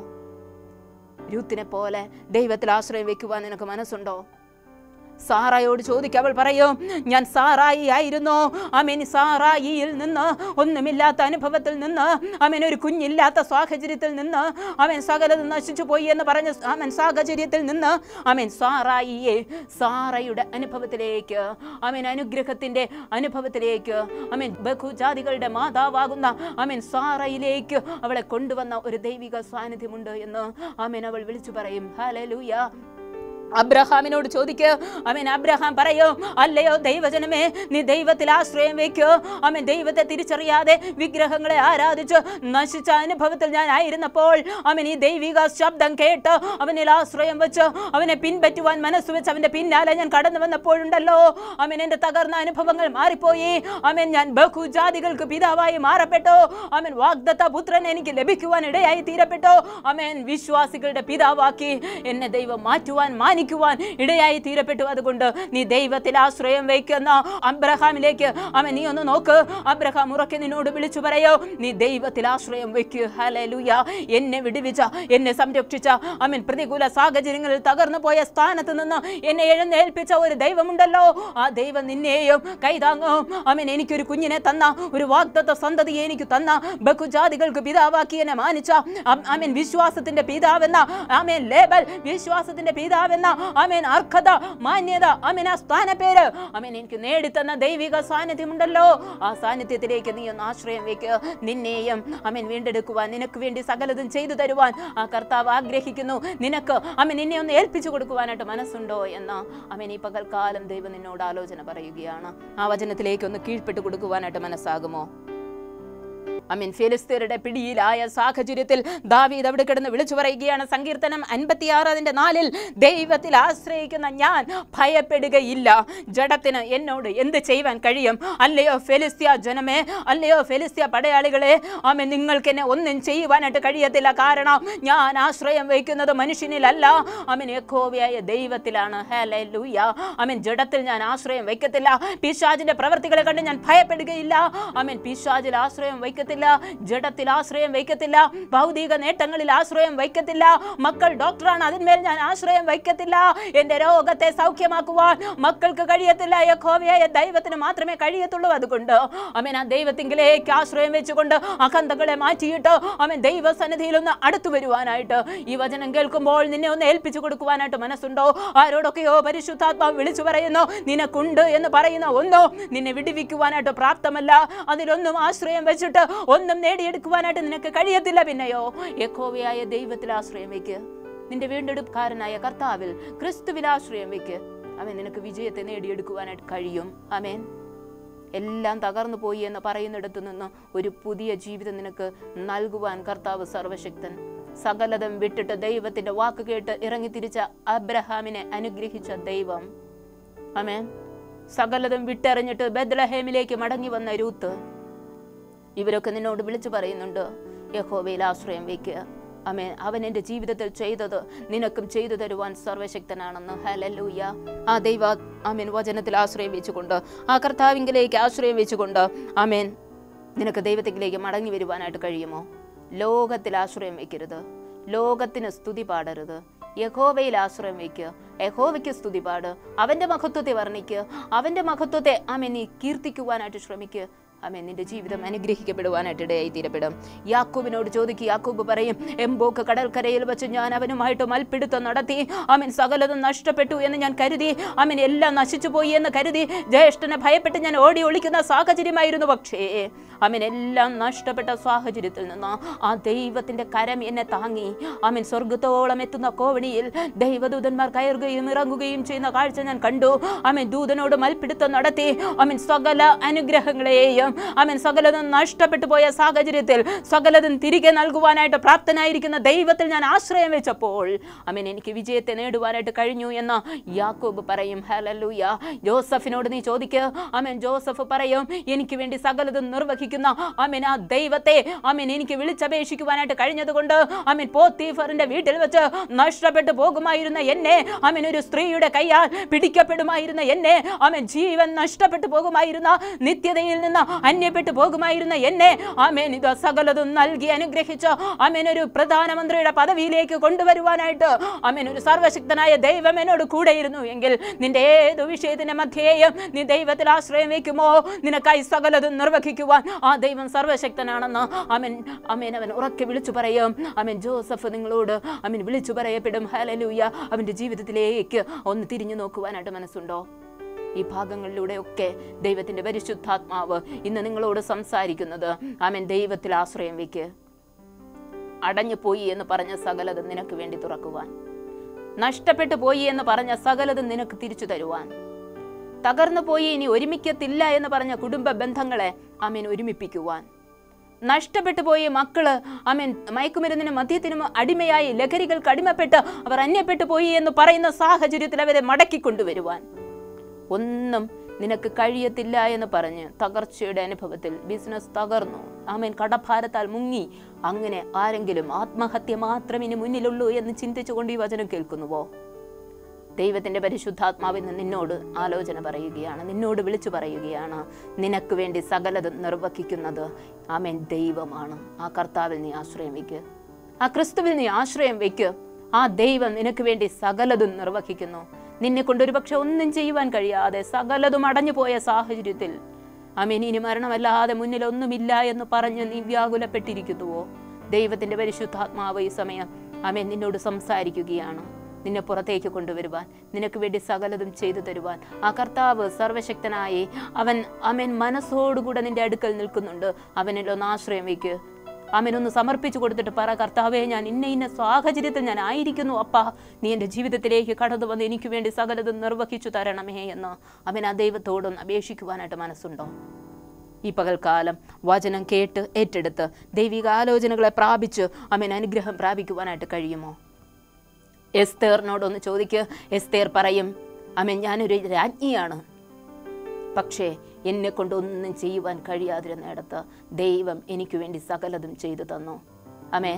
രൂത്തിനെ പോലെ ദൈവത്തിൽ ആശ്രയം വെക്കുവാൻ നിനക്ക് മനസ്സുണ്ടോ സാറായോട് ചോദിക്കുക അവൾ പറയോ ഞാൻ സാറായി ആയിരുന്നു അമേൻ സാറായിയിൽ നിന്ന് ഒന്നുമില്ലാത്ത അനുഭവത്തിൽ നിന്ന് അവൻ ഒരു കുഞ്ഞില്ലാത്ത സാഹചര്യത്തിൽ നിന്ന് അവൻ സകലതും നശിച്ചു പോയി എന്ന് പറഞ്ഞ അവൻ സാഹചര്യത്തിൽ നിന്ന് അവൻ സാറായിയെ സാറയുടെ അനുഭവത്തിലേക്ക് അവൻ അനുഗ്രഹത്തിൻ്റെ അനുഭവത്തിലേക്ക് അവൻ ബഹുജാതികളുടെ മാതാവാകുന്ന അവൻ സാറയിലേക്ക് അവളെ കൊണ്ടുവന്ന ഒരു ദൈവിക സാന്നിധ്യമുണ്ട് എന്ന് അവൻ അവൾ വിളിച്ചു പറയും ഹലലൂയ അബ്രഹാമിനോട് ചോദിക്ക് അവൻ അബ്രഹാം പറയോ അല്ലയോ ദൈവജനമേ നീ ദൈവത്തിൽ ആശ്രയം വെക്കോ അവൻ ദൈവത്തെ തിരിച്ചറിയാതെ വിഗ്രഹങ്ങളെ ആരാധിച്ച് നശിച്ച അനുഭവത്തിൽ ഞാൻ ആയിരുന്നപ്പോൾ അവൻ ഈ ദൈവിക ശബ്ദം കേട്ട് അവനിൽ ആശ്രയം വെച്ച് അവനെ പിൻപറ്റുവാൻ മനസ്സ് വെച്ച് അവന്റെ പിന്നാലെ ഞാൻ കടന്നു വന്നപ്പോഴുണ്ടല്ലോ അവൻ എന്റെ തകർന്ന അനുഭവങ്ങൾ മാറിപ്പോയി അവൻ ഞാൻ ബഹുജാതികൾക്ക് പിതാവായി മാറപ്പെട്ടു അവൻ വാഗ്ദത്ത പുത്രൻ എനിക്ക് ലഭിക്കുവാൻ ഇടയായി തീരപ്പെട്ടു അവൻ വിശ്വാസികളുടെ പിതാവാക്കി എന്നെ ദൈവം മാറ്റുവാൻ മാനിക്കുവാൻ ധ്യാനിക്കുവാൻ ഇടയായി തീരപ്പെട്ടു അതുകൊണ്ട് നീ ദൈവത്തിൽ ആശ്രയം വയ്ക്കുന്ന അബ്രഹാമിലേക്ക് അവൻ നീ ഒന്ന് നോക്ക് അബ്രഹാം ഉറക്കെ നിന്നോട് വിളിച്ചു പറയോ നീ ദൈവത്തിൽ ആശ്രയം വയ്ക്കൂ ഹലലുയ എന്നെ വിടുവിച്ച എന്നെ സംരക്ഷിച്ച അവൻ പ്രതികൂല സാഹചര്യങ്ങളിൽ തകർന്നു പോയ സ്ഥാനത്ത് നിന്ന് എന്നെ എഴുന്നേൽപ്പിച്ച ഒരു ദൈവമുണ്ടല്ലോ ആ ദൈവം നിന്നെയും കൈതാങ്ങും അവൻ എനിക്കൊരു കുഞ്ഞിനെ തന്ന ഒരു വാഗ്ദത്ത സന്തതിയെ എനിക്ക് തന്ന ബഹുജാതികൾക്ക് പിതാവാക്കി എന്നെ മാനിച്ച അം- ആമേൻ വിശ്വാസത്തിന്റെ പിതാവെന്ന ആമേൻ ലേബൽ വിശ്വാസത്തിന്റെ പിതാവെന്ന ആമേൻ അർഹത മാന്യത ആമേൻ ആ സ്ഥാനപ്പേര് ആമേൻ എനിക്ക് നേടിത്തന്ന ദൈവിക സാന്നിധ്യമുണ്ടല്ലോ ആ സാന്നിധ്യത്തിലേക്ക് നീ ഒന്ന് ആശ്രയം വെക്ക് നിന്നെയും ആമേൻ വീണ്ടെടുക്കുവാൻ നിനക്ക് വേണ്ടി സകലതും ചെയ്തു തരുവാൻ ആ കർത്താവ് ആഗ്രഹിക്കുന്നു നിനക്ക് ആമേൻ നിന്നെ ഒന്ന് ഏൽപ്പിച്ചു കൊടുക്കുവാനായിട്ട് മനസ്സുണ്ടോ എന്ന് ആമേൻ ഈ പകൽക്കാലം ദൈവം നിന്നോട് ആലോചന പറയുകയാണ് ആ വചനത്തിലേക്ക് ഒന്ന് കീഴ്പ്പെട്ട് കൊടുക്കുവാനായിട്ട് മനസ്സാകുമോ അമീൻ ഫിലിസ്തീനയുടെ പിടിയിലായ സാഹചര്യത്തിൽ ദാവീദ് അവിടെ കിടന്ന് വിളിച്ചു പറയുകയാണ് സങ്കീർത്തനം അൻപത്തിയാറ് അതിന്റെ നാലിൽ ദൈവത്തിൽ ആശ്രയിക്കുന്ന ഞാൻ ഭയപ്പെടുകയില്ല ജഡത്തിന് എന്നോട് എന്ത് ചെയ്യുവാൻ കഴിയും അല്ലയോ ഫെലിസ്ത്യ ജനമേ അല്ലയോ ഫെലിസ്ത്യ പടയാളികളെ ആമൻ നിങ്ങൾക്ക് എന്നെ ഒന്നും ചെയ്യുവാനായിട്ട് കഴിയത്തില്ല കാരണം ഞാൻ ആശ്രയം വയ്ക്കുന്നത് മനുഷ്യനിലല്ല അമൻ യഹോവയായ ദൈവത്തിലാണ് ഹല്ലേലൂയ അമൻ ജഡത്തിൽ ഞാൻ ആശ്രയം വയ്ക്കത്തില്ല പിശാജിന്റെ പ്രവർത്തികളെ കണ്ട് ഞാൻ ഭയപ്പെടുകയില്ല അമൻ പിശാജിൽ ആശ്രയം വയ്ക്കത്തില്ല ജഡത്തിൽ ആശ്രയം വയ്ക്കത്തില്ല ഭൗതിക നേട്ടങ്ങളിൽ ആശ്രയം വയ്ക്കത്തില്ല മക്കൾ ഡോക്ടറാണ് അതിന്മേൽ ഞാൻ ആശ്രയം വയ്ക്കത്തില്ല എന്റെ രോഗത്തെ സൗഖ്യമാക്കുവാൻ മക്കൾക്ക് കഴിയത്തില്ല യഹോവയായ ദൈവത്തിന് മാത്രമേ കഴിയത്തുള്ളൂ അതുകൊണ്ട് അമൻ ആ ദൈവത്തിങ്കിലേക്ക് ആശ്രയം വെച്ചുകൊണ്ട് അകന്തകളെ മാറ്റിയിട്ട് അവൻ ദൈവസന്നിധിയിൽ ഒന്ന് അടുത്തു വരുവാനായിട്ട് ഈ വചനം കേൾക്കുമ്പോൾ നിന്നെ ഒന്ന് ഏൽപ്പിച്ചു കൊടുക്കുവാനായിട്ട് മനസ്സുണ്ടോ ആരോടൊക്കെയോ പരിശുദ്ധാത്മാവ് വിളിച്ചു പറയുന്നു നിനക്കുണ്ട് എന്ന് പറയുന്ന ഒന്നോ നിന്നെ വിടുവിക്കുവാനായിട്ട് പ്രാപ്തമല്ല അതിലൊന്നും ആശ്രയം വെച്ചിട്ട് ഒന്നും നേടിയെടുക്കുവാനായിട്ട് നിനക്ക് കഴിയത്തില്ല പിന്നെയോ യഹോവയായ ദൈവത്തിൽ ആശ്രയം വെക്ക് നിന്റെ വീണ്ടെടുപ്പുകാരനായ കർത്താവിൽ ക്രിസ്തുവിൽ ആശ്രയം വെക്ക് അവൻ നിനക്ക് വിജയത്തെ നേടിയെടുക്കുവാനായിട്ട് കഴിയും ആമേൻ എല്ലാം തകർന്നു പോയി എന്ന് പറയുന്നിടത്തു നിന്ന് ഒരു പുതിയ ജീവിതം നിനക്ക് നൽകുവാൻ കർത്താവ് സർവശക്തൻ സകലതും വിട്ടിട്ട് ദൈവത്തിന്റെ വാക്ക് കേട്ട് ഇറങ്ങിത്തിരിച്ച അബ്രഹാമിനെ അനുഗ്രഹിച്ച ദൈവം ആമേൻ സകലതും വിട്ടെറിഞ്ഞിട്ട് ബദ്ലഹേമിലേക്ക് മടങ്ങി വന്ന രൂത്ത് ഇവരൊക്കെ നിന്നോട് വിളിച്ചു പറയുന്നുണ്ട് യഹോവയിൽ ആശ്രയം വയ്ക്കുക അമേ അവൻ എൻ്റെ ജീവിതത്തിൽ ചെയ്തത് നിനക്കും ചെയ്തു തരുവാൻ സർവശക്തനാണെന്ന് ഹലലൂയ ആ ദൈവ ആമേൻ വചനത്തിൽ ആശ്രയം വെച്ചുകൊണ്ട് ആ കർത്താവിങ്കിലേക്ക് ആശ്രയം വെച്ചുകൊണ്ട് ആമേൻ നിനക്ക് ദൈവത്തിലേക്ക് മടങ്ങി വരുവാനായിട്ട് കഴിയുമോ ലോകത്തിൽ ആശ്രയം വയ്ക്കരുത് ലോകത്തിന് സ്തുതി പാടരുത് യഹോവയിൽ ആശ്രയം വയ്ക്കുക യഹോവയ്ക്ക് സ്തുതി പാട് അവന്റെ മഹത്വത്തെ വർണ്ണിക്കുക അവന്റെ മഹത്വത്തെ ആമേൻ നീ കീർത്തിക്കുവാനായിട്ട് ശ്രമിക്കുക ആമേൻ നിന്റെ ജീവിതം അനുഗ്രഹിക്കപ്പെടുവാനായിട്ട് ഇടയായി തീരപ്പെടും യാക്കൂബിനോട് ചോദിക്കുക യാക്കൂബ് പറയും എംബോക്ക് കടൽക്കരയിൽ വെച്ച് ഞാൻ അവനുമായിട്ട് മൽപ്പിടുത്തം നടത്തി ആമൻ സകലതും നഷ്ടപ്പെട്ടു എന്ന് ഞാൻ കരുതി ആമൻ എല്ലാം നശിച്ചു പോയി എന്ന് കരുതി ജ്യേഷ്ഠനെ ഭയപ്പെട്ട് ഞാൻ ഓടി ഒളിക്കുന്ന സാഹചര്യമായിരുന്നു പക്ഷേ ആമൻ എല്ലാം നഷ്ടപ്പെട്ട സാഹചര്യത്തിൽ നിന്ന് ആ ദൈവത്തിന്റെ കരം എന്നെ താങ്ങി ആമൻ സ്വർഗത്തോളം എത്തുന്ന കോവണിയിൽ ദൈവദൂതന്മാർ കയറുകയും ഇറങ്ങുകയും ചെയ്യുന്ന കാഴ്ച ഞാൻ കണ്ടു ആമൻ ദൂതനോട് മൽപ്പിടുത്തം നടത്തി ആമൻ സകല അനുഗ്രഹങ്ങളെയും ആമൻ സകലതും നഷ്ടപ്പെട്ടു പോയ സാഹചര്യത്തിൽ സകലതും തിരികെ നൽകുവാനായിട്ട് പ്രാപ്തനായിരിക്കുന്ന ദൈവത്തിൽ ഞാൻ ആശ്രയം വെച്ചപ്പോൾ ആമൻ എനിക്ക് വിജയത്തെ നേടുവാനായിട്ട് കഴിഞ്ഞു എന്ന് യാക്കോബ് പറയും ഹലലൂയ ജോസഫിനോട് നീ ചോദിക്കുക ആമൻ ജോസഫ് പറയും എനിക്ക് വേണ്ടി സകലതും നിർവഹിക്കുന്ന ആമൻ ആ ദൈവത്തെ ആമൻ എനിക്ക് വിളിച്ചപേക്ഷിക്കുവാനായിട്ട് കഴിഞ്ഞതുകൊണ്ട് ആമൻ പോത്തീഫറിന്റെ വീട്ടിൽ വെച്ച് നഷ്ടപ്പെട്ടു പോകുമായിരുന്ന എന്നെ ആമൻ ഒരു സ്ത്രീയുടെ കൈയാൽ പിടിക്കപ്പെടുമായിരുന്ന എന്നെ ആമൻ ജീവൻ നഷ്ടപ്പെട്ടു പോകുമായിരുന്ന നിത്യതയിൽ നിന്ന് അന്യപ്പെട്ടു പോകുമായിരുന്ന എന്നെ ആമേൻ ഇത് സകലതും നൽകി അനുഗ്രഹിച്ച് ആമേൻ ഒരു പ്രധാനമന്ത്രിയുടെ പദവിയിലേക്ക് കൊണ്ടുവരുവാനായിട്ട് ആമേൻ ഒരു സർവശക്തനായ ദൈവം എന്നോട് കൂടെയിരുന്നു എങ്കിൽ നിന്റെ ഏത് വിഷയത്തിന്റെ മധ്യേയും നീ ദൈവത്തിൽ ആശ്രയം വയ്ക്കുമോ നിനക്കായി സകലതും നിർവഹിക്കുവാൻ ആ ദൈവം സർവശക്തനാണെന്ന് ആമൻ ആമേൻ അവൻ ഉറക്കെ വിളിച്ചു പറയും ആമൻ ജോസഫ് നിങ്ങളോട് ആമൻ വിളിച്ചു പറയപ്പെടും ഹലലൂയ അവന്റെ ജീവിതത്തിലേക്ക് ഒന്ന് തിരിഞ്ഞു നോക്കുവാനായിട്ട് മനസ്സുണ്ടോ ഈ ഭാഗങ്ങളിലൂടെയൊക്കെ ദൈവത്തിന്റെ പരിശുദ്ധാത്മാവ് ഇന്ന് നിങ്ങളോട് സംസാരിക്കുന്നത് ആമൻ ദൈവത്തിൽ ആശ്രയം വയ്ക്ക് അടഞ്ഞു പോയി എന്ന് പറഞ്ഞ സകലതും നിനക്ക് വേണ്ടി തുറക്കുവാൻ നഷ്ടപ്പെട്ടു പോയി എന്ന് പറഞ്ഞ സകലതും നിനക്ക് തിരിച്ചു തരുവാൻ തകർന്നു പോയി ഇനി ഒരുമിക്കത്തില്ല എന്ന് പറഞ്ഞ കുടുംബ ബന്ധങ്ങളെ ആമേൻ ഒരുമിപ്പിക്കുവാൻ നഷ്ടപ്പെട്ടു പോയി മക്കള് ആമേൻ മയക്കുമരുന്നിനും മദ്യത്തിനും അടിമയായി ലഹരികൾക്ക് അടിമപ്പെട്ട് അവർ അന്യപ്പെട്ടു പോയി എന്ന് പറയുന്ന സാഹചര്യത്തിൽ അവരെ മടക്കി കൊണ്ടുവരുവാൻ ഒന്നും നിനക്ക് കഴിയത്തില്ല എന്ന് പറഞ്ഞ് തകർച്ചയുടെ അനുഭവത്തിൽ ബിസിനസ് തകർന്നു ആമേൻ കടഭാരത്താൽ മുങ്ങി അങ്ങനെ ആരെങ്കിലും ആത്മഹത്യ മാത്രം ഇനി മുന്നിലുള്ളൂ എന്ന് ചിന്തിച്ചുകൊണ്ട് ഈ വചനം കേൾക്കുന്നുവോ ദൈവത്തിൻ്റെ പരിശുദ്ധാത്മാവിൽ നിന്ന് നിന്നോട് ആലോചന പറയുകയാണ് നിന്നോട് വിളിച്ചു പറയുകയാണ് നിനക്ക് വേണ്ടി സകലതും നിർവഹിക്കുന്നത് ആമേൻ ദൈവമാണ് ആ കർത്താവിൽ നീ ആശ്രയം വയ്ക്ക് ആ ക്രിസ്തുവിൽ നീ ആശ്രയം വയ്ക്ക് ആ ദൈവം നിനക്ക് വേണ്ടി സകലതും നിർവഹിക്കുന്നു നിന്നെ കൊണ്ട് ഒരുപക്ഷെ ഒന്നും ചെയ്യുവാൻ കഴിയാതെ സകലതും അടഞ്ഞു പോയ സാഹചര്യത്തിൽ അമേൻ ഇനി മരണമല്ലാതെ മുന്നിൽ ഒന്നുമില്ല എന്ന് പറഞ്ഞ് നീ വ്യാകുലപ്പെട്ടിരിക്കുന്നുവോ ദൈവത്തിന്റെ പരിശുദ്ധാത്മാവ് ഈ സമയം അമേൻ നിന്നോട് സംസാരിക്കുകയാണ് നിന്നെ പുറത്തേക്ക് കൊണ്ടുവരുവാൻ നിനക്ക് വേണ്ടി സകലതും ചെയ്തു തരുവാൻ ആ കർത്താവ് സർവശക്തനായി അവൻ അവൻ മനസ്സോടുകൂടെ നിന്റെ അടുക്കൽ നിൽക്കുന്നുണ്ട് അവനിലൊന്ന് ആശ്രയം വയ്ക്ക് അവനൊന്ന് സമർപ്പിച്ചു കൊടുത്തിട്ട് പറ കർത്താവെ ഞാൻ ഇന്ന ഇന്ന സാഹചര്യത്തിൽ ഞാൻ ആയിരിക്കുന്നു അപ്പ നീ എൻ്റെ ജീവിതത്തിലേക്ക് കടന്നു വന്ന് എനിക്ക് വേണ്ടി സകലതും നിർവഹിച്ചു തരണമേ എന്ന് അവൻ ആ ദൈവത്തോടൊന്ന് അപേക്ഷിക്കുവാനായിട്ട് മനസ്സുണ്ടോ ഈ പകൽക്കാലം വചനം കേട്ട് ഏറ്റെടുത്ത് ദൈവിക ആലോചനകളെ പ്രാപിച്ച് അവൻ അനുഗ്രഹം പ്രാപിക്കുവാനായിട്ട് കഴിയുമോ എസ്തേറിനോടൊന്ന് ചോദിക്കുക എസ്തേർ പറയും അമ്മ ഞാനൊരു രാജ്ഞിയാണ് പക്ഷേ എന്നെ കൊണ്ടൊന്നും ചെയ്യുവാൻ കഴിയാതിരുന്നിടത്ത് ദൈവം എനിക്ക് വേണ്ടി സകലതും ചെയ്തു തന്നു അമേൻ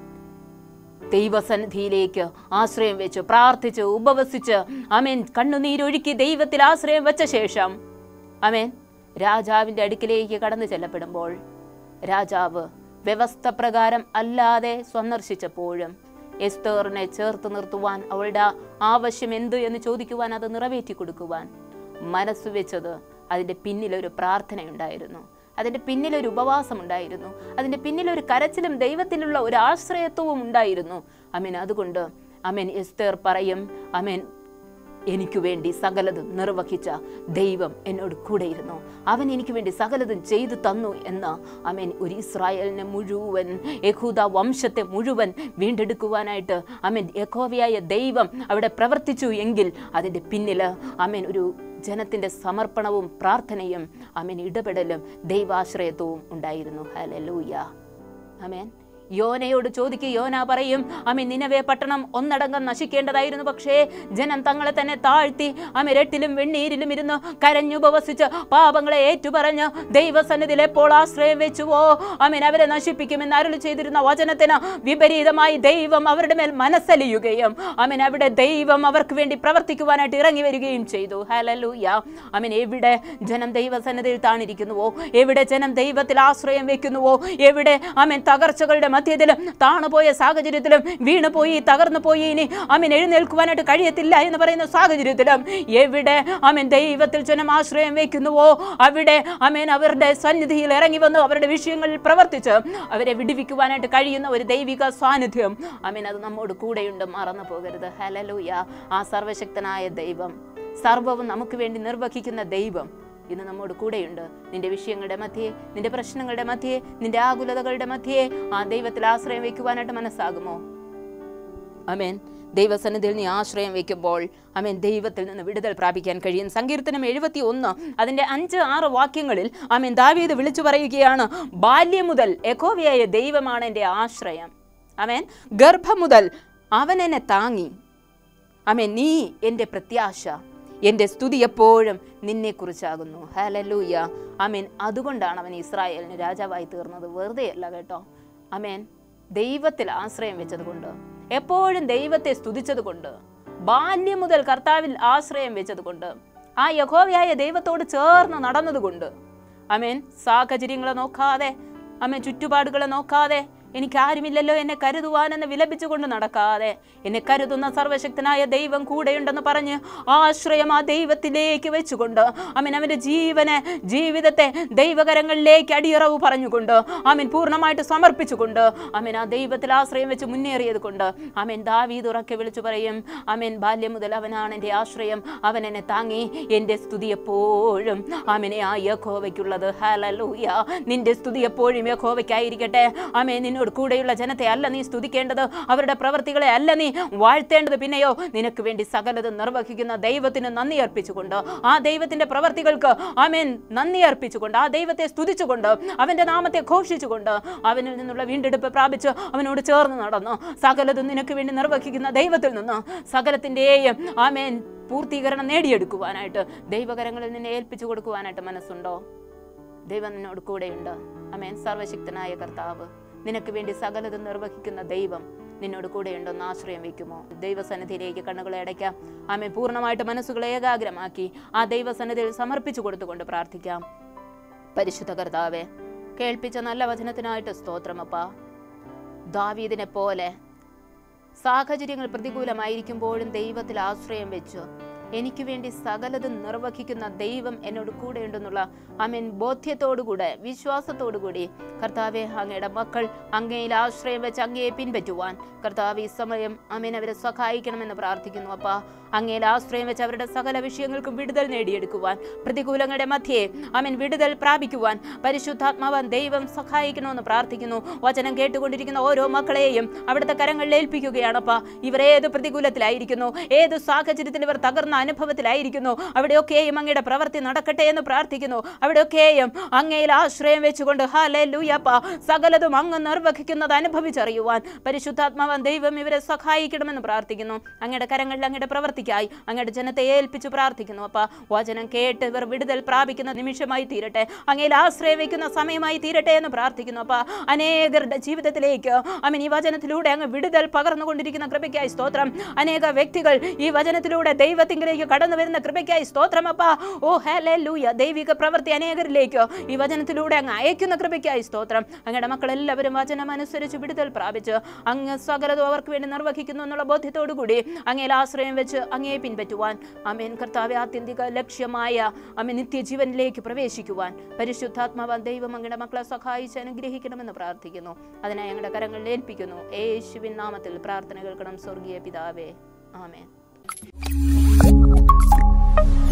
ദൈവസന്നിധിയിലേക്ക് ആശ്രയം വെച്ച് പ്രാർത്ഥിച്ച് ഉപവസിച്ച് അമേൻ കണ്ണുനീരൊഴുക്കി ദൈവത്തിൽ ആശ്രയം വെച്ച ശേഷം അമേൻ രാജാവിൻ്റെ അടുക്കിലേക്ക് കടന്നു ചെല്ലപ്പെടുമ്പോൾ രാജാവ് വ്യവസ്ഥ പ്രകാരം അല്ലാതെ സന്ദർശിച്ചപ്പോഴും എസ്തേറിനെ ചേർത്ത് നിർത്തുവാൻ അവളുടെ ആവശ്യം എന്ത് എന്ന് ചോദിക്കുവാൻ അത് നിറവേറ്റി കൊടുക്കുവാൻ മനസ്സ് വെച്ചത് അതിൻ്റെ പിന്നിലൊരു പ്രാർത്ഥനയുണ്ടായിരുന്നു അതിൻ്റെ പിന്നിലൊരു ഉപവാസമുണ്ടായിരുന്നു അതിൻ്റെ പിന്നിലൊരു കരച്ചിലും ദൈവത്തിലുള്ള ഒരു ആശ്രയത്വവും ഉണ്ടായിരുന്നു അമേൻ അതുകൊണ്ട് അമേൻ എസ്തേർ പറയും അമേൻ എനിക്ക് വേണ്ടി സകലതും നിർവഹിച്ച ദൈവം എന്നോട് കൂടെയിരുന്നു അവൻ എനിക്ക് വേണ്ടി സകലതും ചെയ്തു തന്നു എന്ന് അമേൻ ഒരു ഇസ്രായേലിനെ മുഴുവൻ യഹൂദ വംശത്തെ മുഴുവൻ വീണ്ടെടുക്കുവാനായിട്ട് അമേൻ യഹോവയായ ദൈവം അവിടെ പ്രവർത്തിച്ചു എങ്കിൽ അതിൻ്റെ പിന്നിൽ അമേൻ ഒരു ജനത്തിൻ്റെ സമർപ്പണവും പ്രാർത്ഥനയും അമേൻ ഇടപെടലും ദൈവാശ്രയത്വവും ഉണ്ടായിരുന്നു ഹലലൂയ അമേൻ യോനയോട് ചോദിക്കുക യോന പറയും അമി നിനവേ പട്ടണം ഒന്നടങ്കം നശിക്കേണ്ടതായിരുന്നു പക്ഷേ ജനം തങ്ങളെ തന്നെ താഴ്ത്തി അമി രട്ടിലും വെണ്ണീരിലും ഇരുന്ന് കരഞ്ഞുപവസിച്ച് പാപങ്ങളെ ഏറ്റുപറഞ്ഞ് ദൈവസന്നിധിയിൽ എപ്പോൾ ആശ്രയം വെച്ചുവോ അമീൻ അവരെ നശിപ്പിക്കുമെന്ന് അരുളി ചെയ്തിരുന്ന വചനത്തിന് വിപരീതമായി ദൈവം അവരുടെ മേൽ മനസ്സലിയുകയും അമീൻ അവിടെ ദൈവം അവർക്ക് വേണ്ടി പ്രവർത്തിക്കുവാനായിട്ട് ഇറങ്ങി വരികയും ചെയ്തു ഹലലൂയ അമീൻ എവിടെ ജനം ദൈവസന്നിധിയിൽ താണിരിക്കുന്നുവോ എവിടെ ജനം ദൈവത്തിൽ ആശ്രയം വെക്കുന്നുവോ എവിടെ അമീൻ തകർച്ചകളുടെ മധ്യത്തിലും താണുപോയ സാഹചര്യത്തിലും വീണുപോയി തകർന്നു പോയി ഇനി അമീൻ എഴുന്നേൽക്കുവാനായിട്ട് കഴിയത്തില്ല എന്ന് പറയുന്ന സാഹചര്യത്തിലും എവിടെ അമീൻ ദൈവത്തിൽ ജനം ആശ്രയം വെക്കുന്നുവോ അവിടെ അമീൻ അവരുടെ സന്നിധിയിൽ ഇറങ്ങി വന്നു അവരുടെ വിഷയങ്ങളിൽ പ്രവർത്തിച്ച് അവരെ വിടുവിക്കുവാനായിട്ട് കഴിയുന്ന ഒരു ദൈവിക സാന്നിധ്യം അമീൻ അത് നമ്മോട് കൂടെയുണ്ട് മറന്നു പോകരുത് ഹലലൂയ ആ സർവശക്തനായ ദൈവം സർവവും നമുക്ക് വേണ്ടി നിർവഹിക്കുന്ന ദൈവം ഇന്ന് നമ്മോട് കൂടെയുണ്ട് നിന്റെ വിഷയങ്ങളുടെ മധ്യേ നിന്റെ പ്രശ്നങ്ങളുടെ മധ്യേ നിന്റെ ആകുലതകളുടെ മധ്യേ ആ ദൈവത്തിൽ ആശ്രയം വയ്ക്കുവാനായിട്ട് മനസ്സാകുമോ അമേൻ ദൈവസന്നിധിയിൽ നീ ആശ്രയം വയ്ക്കുമ്പോൾ അമേൻ ദൈവത്തിൽ നിന്ന് വിടുതൽ പ്രാപിക്കാൻ കഴിയും സങ്കീർത്തനം എഴുപത്തി ഒന്ന് അതിൻ്റെ അഞ്ച് ആറ് വാക്യങ്ങളിൽ അമേൻ ദാവീദ് വിളിച്ചു പറയുകയാണ് ബാല്യം മുതൽ യഹോവയായ ദൈവമാണ് എൻ്റെ ആശ്രയം അമേൻ ഗർഭം മുതൽ അവൻ എന്നെ താങ്ങി അമേൻ നീ എൻ്റെ പ്രത്യാശ എൻ്റെ സ്തുതി എപ്പോഴും നിന്നെക്കുറിച്ചാകുന്നു ഹലലൂയ അമേൻ അതുകൊണ്ടാണ് അവൻ ഇസ്രായേലിന് രാജാവായി തീർന്നത് വെറുതെയല്ല കേട്ടോ അമേൻ ദൈവത്തിൽ ആശ്രയം വെച്ചതുകൊണ്ട് എപ്പോഴും ദൈവത്തെ സ്തുതിച്ചതുകൊണ്ട് ബാല്യം മുതൽ കർത്താവിൽ ആശ്രയം വെച്ചതുകൊണ്ട് ആ യഹോവയായ ദൈവത്തോട് ചേർന്ന് നടന്നതുകൊണ്ട് അമേൻ സാഹചര്യങ്ങളെ നോക്കാതെ അമേൻ ചുറ്റുപാടുകളെ നോക്കാതെ എനിക്ക് ആരുമില്ലല്ലോ എന്നെ കരുതുവാനെന്ന് വിലപിച്ചുകൊണ്ട് നടക്കാതെ എന്നെ കരുതുന്ന സർവശക്തനായ ദൈവം കൂടെയുണ്ടെന്ന് പറഞ്ഞ് ആശ്രയം ആ ദൈവത്തിലേക്ക് വെച്ചുകൊണ്ട് അമീൻ അവൻ്റെ ജീവനെ ജീവിതത്തെ ദൈവകരങ്ങളിലേക്ക് അടിയറവ് പറഞ്ഞുകൊണ്ട് അമീൻ പൂർണ്ണമായിട്ട് സമർപ്പിച്ചുകൊണ്ട് അമീൻ ആ ദൈവത്തിൽ ആശ്രയം വെച്ച് മുന്നേറിയത് കൊണ്ട് അമീൻ ദാവീദ് ഉറക്കെ വിളിച്ചു പറയും അമീൻ ബാല്യം മുതൽ അവനാണ് എൻ്റെ ആശ്രയം അവൻ എന്നെ താങ്ങി എൻ്റെ സ്തുതി എപ്പോഴും അമീനെ ആ യഹോവയ്ക്കുള്ളത് ഹലലൂയ നിന്റെ സ്തുതി എപ്പോഴും യഹോവയ്ക്കായിരിക്കട്ടെ അമേ നിന്നോട് കൂടെയുള്ള ജനത്തെ അല്ല നീ സ്തുതിക്കേണ്ടത് അവരുടെ പ്രവർത്തികളെ അല്ല നീ വാഴ്ത്തേണ്ടത് പിന്നെയോ നിനക്ക് വേണ്ടി സകലതും നിർവഹിക്കുന്ന ദൈവത്തിന് നന്ദി അർപ്പിച്ചുകൊണ്ട് ആ ദൈവത്തിന്റെ പ്രവർത്തികൾക്ക് ആമേൻ നന്ദി അർപ്പിച്ചുകൊണ്ട് ആ ദൈവത്തെ സ്തുതിച്ചുകൊണ്ട് അവന്റെ നാമത്തെ ഘോഷിച്ചുകൊണ്ട് അവനിൽ നിന്നുള്ള വീണ്ടെടുപ്പ് പ്രാപിച്ച് അവനോട് ചേർന്ന് നടന്നു സകലതും നിനക്ക് വേണ്ടി നിർവഹിക്കുന്ന ദൈവത്തിൽ നിന്ന് സകലത്തിൻ്റെയും ആമേൻ പൂർത്തീകരണം നേടിയെടുക്കുവാനായിട്ട് ദൈവകരങ്ങളിൽ നിന്നെ ഏൽപ്പിച്ചു കൊടുക്കുവാനായിട്ട് മനസ്സുണ്ടോ ദൈവം നിന്നോട് കൂടെയുണ്ട് അമേൻ സർവശക്തനായ കർത്താവ് നിനക്ക് വേണ്ടി സകലതും നിർവഹിക്കുന്ന ദൈവം നിന്നോട് കൂടെ ഉണ്ടെന്ന് ആശ്രയം വെക്കുമോ ദൈവസന്നിധിയിലേക്ക് കണ്ണുകളെ അടയ്ക്കാം ആമേ പൂർണ്ണമായിട്ട് മനസ്സുകളെ ഏകാഗ്രമാക്കി ആ ദൈവസന്നിധിയിൽ സമർപ്പിച്ചു കൊടുത്തുകൊണ്ട് പ്രാർത്ഥിക്കാം പരിശുദ്ധ കർത്താവെ കേൾപ്പിച്ച നല്ല വചനത്തിനായിട്ട് സ്തോത്രമപ്പ ദാവീദിനെ പോലെ സാഹചര്യങ്ങൾ പ്രതികൂലമായിരിക്കുമ്പോഴും ദൈവത്തിൽ ആശ്രയം വെച്ചു എനിക്ക് വേണ്ടി സകലതും നിർവഹിക്കുന്ന ദൈവം എന്നോട് കൂടെയുണ്ടെന്നുള്ള അമീൻ ബോധ്യത്തോടുകൂടെ വിശ്വാസത്തോടുകൂടി കർത്താവെ അങ്ങയുടെ മക്കൾ അങ്ങയിൽ ആശ്രയം വെച്ച് അങ്ങയെ പിൻപറ്റുവാൻ കർത്താവ് ഈ സമയം അമീൻ അവരെ സഹായിക്കണമെന്ന് പ്രാർത്ഥിക്കുന്നു അപ്പ അങ്ങയിൽ ആശ്രയം വെച്ച് അവരുടെ സകല വിഷയങ്ങൾക്കും വിടുതൽ നേടിയെടുക്കുവാൻ പ്രതികൂലങ്ങളുടെ മധ്യേ അമീൻ വിടുതൽ പ്രാപിക്കുവാൻ പരിശുദ്ധാത്മാവൻ ദൈവം സഹായിക്കണമെന്ന് പ്രാർത്ഥിക്കുന്നു വചനം കേട്ടുകൊണ്ടിരിക്കുന്ന ഓരോ മക്കളെയും അവിടുത്തെ കരങ്ങളിൽ ഏൽപ്പിക്കുകയാണപ്പ ഇവർ ഏത് പ്രതികൂലത്തിലായിരിക്കുന്നു ഏത് സാഹചര്യത്തിൽ ഇവർ തകർന്ന അനുഭവത്തിലായിരിക്കുന്നു അവിടെയൊക്കെയും അങ്ങയുടെ പ്രവൃത്തി നടക്കട്ടെ എന്ന് പ്രാർത്ഥിക്കുന്നു അവിടെയൊക്കെയും അങ്ങയിൽ ആശ്രയം വെച്ചുകൊണ്ട് ഹാലേ ലൂയപ്പ സകലതും അങ്ങ് നിർവഹിക്കുന്നത് അനുഭവിച്ചറിയുവാൻ പരിശുദ്ധാത്മാവൻ ദൈവം ഇവരെ സഹായിക്കണമെന്ന് പ്രാർത്ഥിക്കുന്നു അങ്ങയുടെ കരങ്ങളിൽ അങ്ങയുടെ പ്രവൃത്തിക്കായി അങ്ങയുടെ ജനത്തെ ഏൽപ്പിച്ചു പ്രാർത്ഥിക്കുന്നു അപ്പ വചനം കേട്ട് ഇവർ വിടുതൽ പ്രാപിക്കുന്ന നിമിഷമായി തീരട്ടെ അങ്ങയിൽ ആശ്രയം വയ്ക്കുന്ന സമയമായി തീരട്ടെ എന്ന് പ്രാർത്ഥിക്കുന്നു അപ്പ അനേകരുടെ ജീവിതത്തിലേക്ക് അമീൻ ഈ വചനത്തിലൂടെ അങ്ങ് വിടുതൽ പകർന്നുകൊണ്ടിരിക്കുന്ന കൃപയ്ക്കായി സ്തോത്രം അനേക വ്യക്തികൾ ഈ വചനത്തിലൂടെ ദൈവത്തിങ്കിലേക്ക് കടന്നു വരുന്ന കൃപയ്ക്കായി സ്തോത്രം അപ്പ ഓ ഹേലേ ലൂയ ദൈവിക പ്രവൃത്തി അനേകരിലേക്ക് ഈ വചനത്തിലൂടെ അങ്ങ് അയക്കുന്ന കൃപയ്ക്കായി സ്തോത്രം അങ്ങയുടെ മക്കളെല്ലാവരും വചനം അനുസരിച്ച് വിടുതൽ പ്രാപിച്ച് അങ്ങ് സകലതും അവർക്ക് വേണ്ടി നിർവഹിക്കുന്നു എന്നുള്ള ബോധ്യത്തോടുകൂടി അങ്ങയിൽ ആശ്രയം വെച്ച് അങ്ങയെ പിൻപറ്റുവാൻ അമേൻ കർത്താവ് ആത്യന്തിക ലക്ഷ്യമായ അമേ നിത്യജീവനിലേക്ക് പ്രവേശിക്കുവാൻ പരിശുദ്ധാത്മാവാൻ ദൈവം അങ്ങയുടെ മക്കളെ സഹായിച്ച് അനുഗ്രഹിക്കണമെന്ന് പ്രാർത്ഥിക്കുന്നു അതിനായി ഞങ്ങളുടെ കരങ്ങളിൽ ഏൽപ്പിക്കുന്നു യേശുവിൻ നാമത്തിൽ പ്രാർത്ഥന കേൾക്കണം സ്വർഗീയ പിതാവേ ആമേൻ